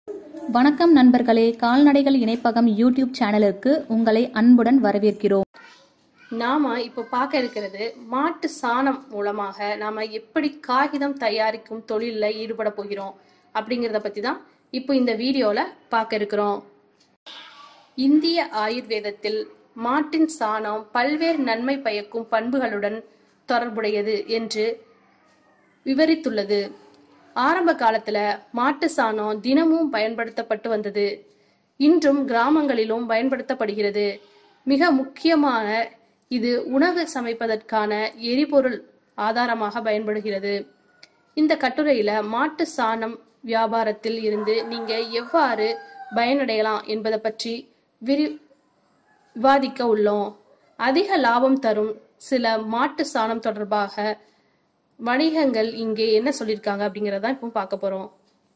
வணக்கம் நண்பர்களே கால்நடைகள் இணைப்பகம் யூடியூப் சேனலுக்கு உங்களை அன்புடன் வரவேற்கிறோம் நாம இப்போ பார்க்க இருக்கிறது மாட்டு சாணம் மூலமாக நாம எப்படி காகிதம் தயாரிக்கும் தொழில்ல ஈடுபட போகிறோம் அப்படிங்கறத பத்தி தான் இப்போ இந்த வீடியோல பார்க்க இருக்கிறோம் இந்திய ஆயுர்வேதத்தில் மாட்டின் சாணம் பல்வேறு நன்மை பயக்கும் பண்புகளுடன் தொடர்புடையது என்று விவரித்துள்ளது ஆரம்ப காலத்துல மாட்டு சாணம் தினமும் பயன்படுத்தப்பட்டு வந்தது இன்றும் கிராமங்களிலும் பயன்படுத்தப்படுகிறது மிக முக்கியமான இது உணவு சமைப்பதற்கான எரிபொருள் ஆதாரமாக பயன்படுகிறது இந்த கட்டுரையில மாட்டு சாணம் வியாபாரத்தில் இருந்து நீங்க எவ்வாறு பயனடையலாம் என்பதை பற்றி விரி விவாதிக்க உள்ளோம் அதிக லாபம் தரும் சில மாட்டு சாணம் தொடர்பாக வணிகங்கள் இங்கே என்ன சொல்லியிருக்காங்க அப்படிங்கறத இப்போ பார்க்க போறோம்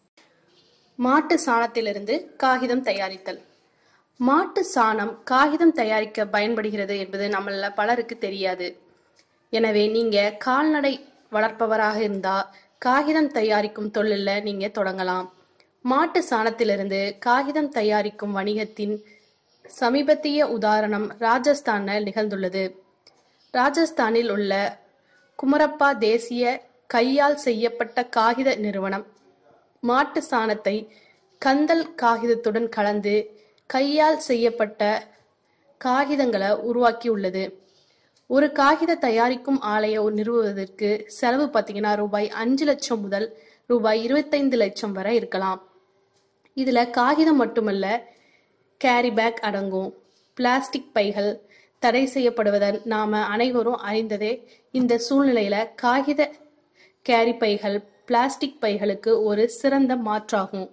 மாட்டு சாணத்திலிருந்து காகிதம் தயாரித்தல் மாட்டு சாணம் காகிதம் தயாரிக்க பயன்படுகிறது என்பது நம்மள பலருக்கு தெரியாது எனவே நீங்க கால்நடை வளர்ப்பவராக இருந்தா காகிதம் தயாரிக்கும் தொழில்ல நீங்க தொடங்கலாம் மாட்டு சாணத்திலிருந்து காகிதம் தயாரிக்கும் வணிகத்தின் சமீபத்திய உதாரணம் ராஜஸ்தானில் நிகழ்ந்துள்ளது ராஜஸ்தானில் உள்ள குமரப்பா தேசிய கையால் செய்யப்பட்ட காகித நிறுவனம் மாட்டு சாணத்தை கந்தல் காகிதத்துடன் கலந்து கையால் செய்யப்பட்ட காகிதங்களை உருவாக்கியுள்ளது ஒரு காகித தயாரிக்கும் ஆலையை நிறுவுவதற்கு செலவு பார்த்தீங்கன்னா ரூபாய் அஞ்சு லட்சம் முதல் ரூபாய் இருபத்தைந்து லட்சம் வரை இருக்கலாம் இதுல காகிதம் மட்டுமல்ல கேரி பேக் அடங்கும் பிளாஸ்டிக் பைகள் தடை செய்யப்படுவதன் நாம அனைவரும் அறிந்ததே இந்த சூழ்நிலையில காகித கேரி பைகள் பிளாஸ்டிக் பைகளுக்கு ஒரு சிறந்த மாற்றாகும்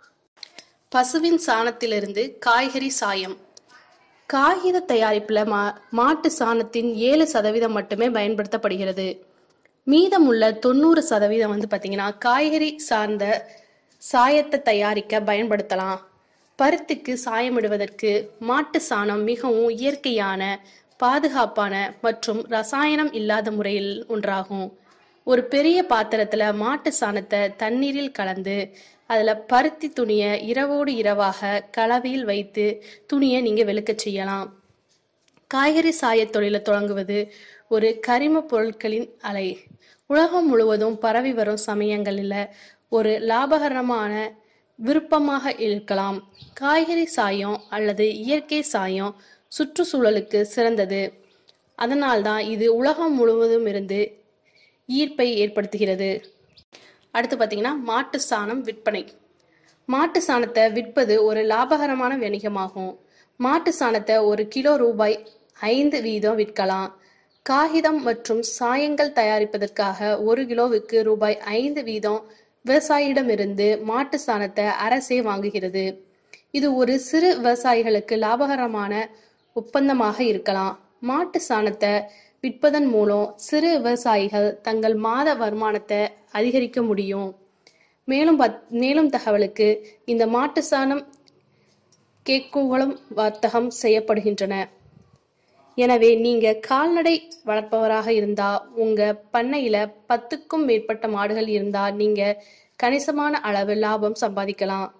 பசுவின் சாணத்திலிருந்து காய்கறி சாயம் காகித தயாரிப்புல மா மாட்டு சாணத்தின் ஏழு சதவீதம் மட்டுமே பயன்படுத்தப்படுகிறது மீதமுள்ள தொண்ணூறு சதவீதம் வந்து பாத்தீங்கன்னா காய்கறி சார்ந்த சாயத்தை தயாரிக்க பயன்படுத்தலாம் பருத்திக்கு சாயமிடுவதற்கு மாட்டு சாணம் மிகவும் இயற்கையான பாதுகாப்பான மற்றும் ரசாயனம் இல்லாத முறையில் ஒன்றாகும் ஒரு பெரிய பாத்திரத்துல மாட்டு சாணத்தை தண்ணீரில் கலந்து அதுல பருத்தி துணியை இரவோடு இரவாக கலவையில் வைத்து துணியை நீங்க வெளுக்க செய்யலாம் காய்கறி சாய தொழிலை தொடங்குவது ஒரு கரிம பொருட்களின் அலை உலகம் முழுவதும் பரவி வரும் சமயங்களில் ஒரு லாபகரமான விருப்பமாக இருக்கலாம் காய்கறி சாயம் அல்லது இயற்கை சாயம் சுற்றுச்சூழலுக்கு சிறந்தது அதனால்தான் இது உலகம் முழுவதும் இருந்து ஈர்ப்பை ஏற்படுத்துகிறது அடுத்து பார்த்தீங்கன்னா மாட்டு சாணம் விற்பனை மாட்டு சாணத்தை விற்பது ஒரு லாபகரமான வணிகமாகும் மாட்டு சாணத்தை ஒரு கிலோ ரூபாய் ஐந்து வீதம் விற்கலாம் காகிதம் மற்றும் சாயங்கள் தயாரிப்பதற்காக ஒரு கிலோவுக்கு ரூபாய் ஐந்து வீதம் விவசாயியிடமிருந்து மாட்டு சாணத்தை அரசே வாங்குகிறது இது ஒரு சிறு விவசாயிகளுக்கு லாபகரமான ஒப்பந்தமாக இருக்கலாம் மாட்டு சாணத்தை விற்பதன் மூலம் சிறு விவசாயிகள் தங்கள் மாத வருமானத்தை அதிகரிக்க முடியும் மேலும் பத் மேலும் தகவலுக்கு இந்த மாட்டு சாணம் கேக்குகளும் வர்த்தகம் செய்யப்படுகின்றன எனவே நீங்க கால்நடை வளர்ப்பவராக இருந்தா உங்க பண்ணையில பத்துக்கும் மேற்பட்ட மாடுகள் இருந்தா நீங்க கணிசமான அளவு லாபம் சம்பாதிக்கலாம்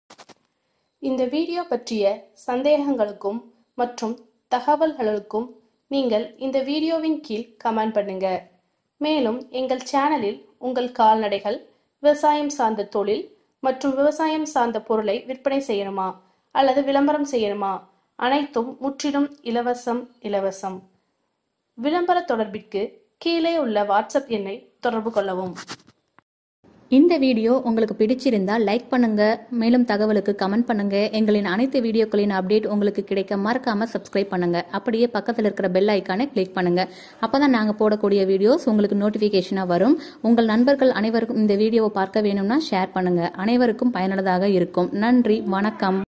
இந்த வீடியோ பற்றிய சந்தேகங்களுக்கும் மற்றும் தகவல்களுக்கும் நீங்கள் இந்த வீடியோவின் கீழ் கமெண்ட் பண்ணுங்க மேலும் எங்கள் சேனலில் உங்கள் கால்நடைகள் விவசாயம் சார்ந்த தொழில் மற்றும் விவசாயம் சார்ந்த பொருளை விற்பனை செய்யணுமா அல்லது விளம்பரம் செய்யணுமா அனைத்தும் முற்றிலும் இலவசம் இலவசம் விளம்பர தொடர்பிற்கு கீழே உள்ள வாட்ஸ்அப் எண்ணை தொடர்பு கொள்ளவும் இந்த வீடியோ உங்களுக்கு பிடிச்சிருந்தா லைக் பண்ணுங்க மேலும் தகவலுக்கு கமெண்ட் பண்ணுங்க எங்களின் அனைத்து வீடியோக்களின் அப்டேட் உங்களுக்கு கிடைக்க மறக்காம சப்ஸ்கிரைப் பண்ணுங்க அப்படியே பக்கத்தில் இருக்கிற பெல் ஐக்கானை கிளிக் பண்ணுங்க அப்பதான் நாங்க போடக்கூடிய வீடியோஸ் உங்களுக்கு நோட்டிபிகேஷனா வரும் உங்கள் நண்பர்கள் அனைவருக்கும் இந்த வீடியோவை பார்க்க வேணும்னா ஷேர் பண்ணுங்க அனைவருக்கும் பயனுள்ளதாக இருக்கும் நன்றி வணக்கம்